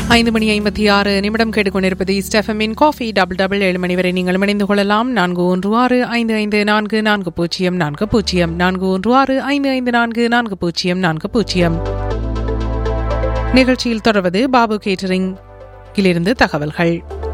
ஐந்து மணி ஐம்பத்தி ஆறு நிமிடம் கேட்டுக்கொண்டிருப்பது ஸ்டெஃபமின் காஃபி டபுள் டபுள் ஏழு மணி வரை நீங்கள் இணைந்து கொள்ளலாம் நான்கு ஒன்று ஆறு ஐந்து ஐந்து நான்கு நான்கு பூஜ்ஜியம் நான்கு பூஜ்ஜியம் நான்கு ஒன்று ஆறு ஐந்து ஐந்து நான்கு நான்கு பூஜ்ஜியம் நான்கு பூஜ்ஜியம் நிகழ்ச்சியில் தொடர்வது பாபு கேட்டரிங் இலிருந்து தகவல்கள்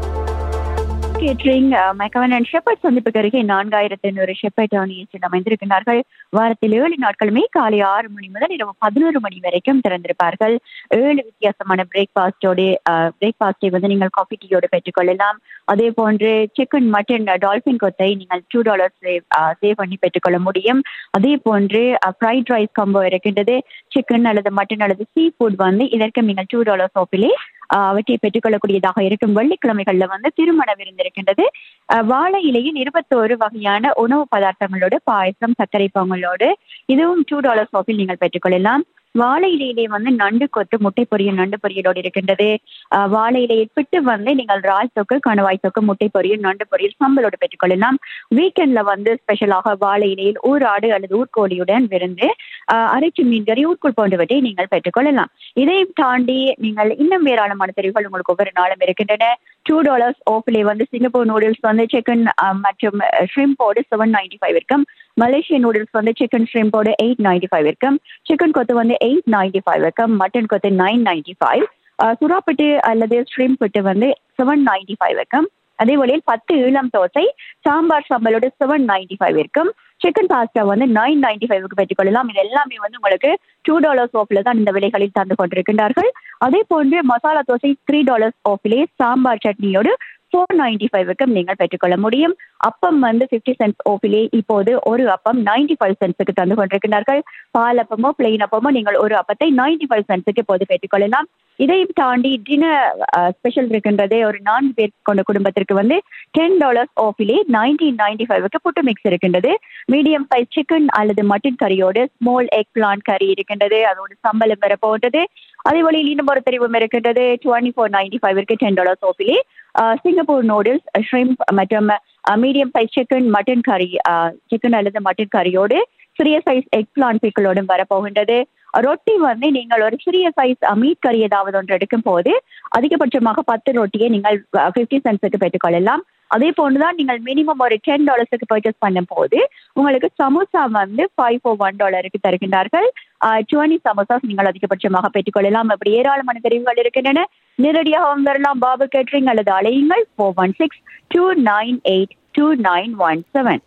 கேட்டரிங் மெக்கவன் அண்ட் ஷெப்பர்ட் சந்திப்புக்கு அருகே நான்காயிரத்தி ஐநூறு ஷெப்பர்ட் அணியில் அமைந்திருக்கிறார்கள் வாரத்தில் ஏழு நாட்களுமே காலை ஆறு மணி முதல் இரவு பதினோரு மணி வரைக்கும் திறந்திருப்பார்கள் ஏழு வித்தியாசமான பிரேக்ஃபாஸ்டோடு பிரேக்ஃபாஸ்டை வந்து நீங்கள் காஃபி டீயோடு பெற்றுக்கொள்ளலாம் அதே போன்று சிக்கன் மட்டன் டால்பின் கொத்தை நீங்கள் டூ டாலர்ஸ் சேவ் பண்ணி பெற்றுக்கொள்ள முடியும் அதே போன்று ஃப்ரைட் ரைஸ் காம்போ இருக்கின்றது சிக்கன் அல்லது மட்டன் அல்லது சீ ஃபுட் வந்து இதற்கு நீங்கள் டூ டாலர்ஸ் ஆஃபிலே அவற்றை பெற்றுக்கொள்ளக்கூடியதாக இருக்கும் வெள்ளிக்கிழமைகள்ல வந்து திருமண விருந்து இருக்கின்றது வாழை இலையில் இருபத்தோரு வகையான உணவு பதார்த்தங்களோடு பாயசம் சர்க்கரை பொங்கலோடு இதுவும் டூ டாலர்ஸ் ஆஃபில் நீங்கள் பெற்றுக்கொள்ளலாம் வாழை இலையிலே வந்து நண்டு கொத்து முட்டை பொரியல் நண்டு பொரியலோடு இருக்கின்றது வாழை இலையை பிட்டு வந்து நீங்கள் ரால் தொக்கு கணவாய் தொக்கு முட்டை பொரியல் நண்டு பொரியல் சம்பலோடு பெற்றுக்கொள்ளலாம் வீக்கெண்ட்ல வந்து ஸ்பெஷலாக வாழை இலையில் ஊர் ஆடு அல்லது ஊர்கோழியுடன் விருந்து அரைச்சி மீன் கறி ஊர்க்குள் போன்றவற்றை நீங்கள் பெற்றுக்கொள்ளலாம் இதையும் தாண்டி நீங்கள் இன்னும் ஏராளமான தெரிவுகள் உங்களுக்கு ஒவ்வொரு நாளும் இருக்கின்றன டூ டாலர்ஸ் ஆஃப்லே வந்து சிங்கப்பூர் நூடுல்ஸ் வந்து சிக்கன் மற்றும் ஷ்ரிம்போடு செவன் நைன்டி ஃபைவ் இருக்கும் மலேசிய நூடுல்ஸ் வந்து சிக்கன் ஷ்ரிம்போடு எயிட் நைன்டி ஃபைவ் இருக்கும் சிக்கன் கொத்து வந்து எயிட் நைன்டி ஃபைவ் இருக்கும் mutton kothu nine ninety five சுறாப்பிட்டு அல்லது ஷ்ரிம் பிட்டு வந்து செவன் நைன்டி ஃபைவ் இருக்கும் அதே வழியில் பத்து இளம் தோசை சாம்பார் சம்பளோட செவன் நைன்டி ஃபைவ் இருக்கும் சிக்கன் பாஸ்டா வந்து நைன் நைன்டி ஃபைவ்க்கு பெற்றுக்கொள்ளலாம் இது எல்லாமே வந்து உங்களுக்கு டூ டாலர்ஸ் ஆஃப்ல தான் இந்த விலைகளில் தந்து கொண்டிருக்கின்றார்கள் அதே போன்று மசாலா தோசை த்ரீ டாலர்ஸ் ஆஃபிலே சாம்பார் சட்னியோடு ஃபோர் நைன்டி ஃபைவுக்கும் நீங்கள் பெற்றுக்கொள்ள முடியும் அப்பம் வந்து ஃபிஃப்டி சென்ட்ஸ் ஓஃபிலே இப்போது ஒரு அப்பம் நைன்டி ஃபைவ் சென்ட்ஸுக்கு தந்து கொண்டிருக்கிறார்கள் பால் அப்பமோ பிளெயின் அப்பமோ நீங்கள் ஒரு அப்பத்தை நைன்டி ஃபைவ் சென்ட்ஸுக்கு இப்போது பெற்றுக்கொள்ளலாம் இதையும் தாண்டி டின்னர் ஸ்பெஷல் இருக்கின்றது ஒரு நான்கு பேர் கொண்ட குடும்பத்திற்கு வந்து டென் டாலர்ஸ் ஆஃபிலே நைன்டீன் நைன்டி ஃபைவுக்கு புட்டு மிக்ஸ் இருக்கின்றது மீடியம் சைஸ் சிக்கன் அல்லது மட்டன் கறியோடு ஸ்மால் எக் பிளான் கறி இருக்கின்றது அதோடு சம்பளம் பெற போன்றது அதே வழியில் இன்னும் ஒரு தெரிவும் இருக்கின்றது டுவெண்ட்டி ஃபோர் நைன்டி ஃபைவ்க்கு டென் டாலர்ஸ் ஆஃபிலே சிங்கப்பூர் நூடுல்ஸ் ஷ்ரிம்ப் மற்றும் மீடியம் சைஸ் சிக்கன் மட்டன் கறி சிக்கன் அல்லது மட்டன் கறியோடு சிறிய சைஸ் எக் பிளான் பீக்களோடும் வரப்போகின்றது ரொட்டி வந்து நீங்கள் ஒரு சிறிய சைஸ் மீட் கறி ஏதாவது ஒன்று எடுக்கும் போது அதிகபட்சமாக பத்து ரொட்டியை நீங்கள் ஃபிஃப்டி சென்ட்ஸுக்கு பெற்றுக்கொள்ளலாம் அதே போன்றுதான் நீங்கள் மினிமம் ஒரு டென் டாலர்ஸுக்கு பர்ச்சேஸ் பண்ணும் போது உங்களுக்கு சமோசா வந்து ஃபைவ் ஃபோர் ஒன் டாலருக்கு தருகின்றார்கள் டுவெண்ட்டி சமோசாஸ் நீங்கள் அதிகபட்சமாக பெற்றுக்கொள்ளலாம் அப்படி ஏராளமான தெரிவுகள் இருக்கின்றன நேரடியாகவும் வரலாம் பாபு கேட்ரிங் அல்லது அலையுங்கள் four one six two nine eight two nine one seven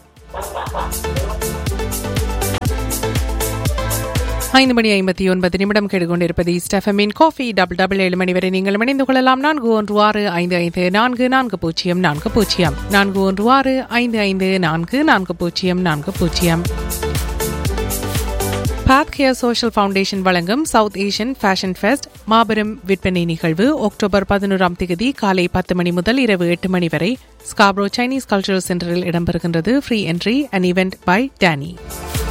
ஐந்து மணி ஐம்பத்தி ஒன்பது நிமிடம் கேட்டுக்கொண்டிருப்பது ஸ்டெஃபமின் காஃபி டபுள் டபுள் ஏழு மணி வரை நீங்கள் இணைந்து கொள்ளலாம் நான்கு ஒன்று ஆறு ஐந்து ஐந்து நான்கு நான்கு பூஜ்ஜியம் நான்கு பூஜ்ஜியம் நான்கு ஒன்று ஆறு ஐந்து ஐந்து நான்கு நான்கு பூஜ்ஜியம் நான்கு பூஜ்ஜியம் பாத் கேர் சோஷியல் ஃபவுண்டேஷன் வழங்கும் சவுத் ஏஷியன் ஃபேஷன் ஃபெஸ்ட் மாபெரும் விற்பனை நிகழ்வு அக்டோபர் பதினோராம் தேதி காலை பத்து மணி முதல் இரவு எட்டு மணி வரை ஸ்காப்ரோ சைனீஸ் கல்ச்சரல் சென்டரில் இடம்பெறுகின்றது free entry and event by Danny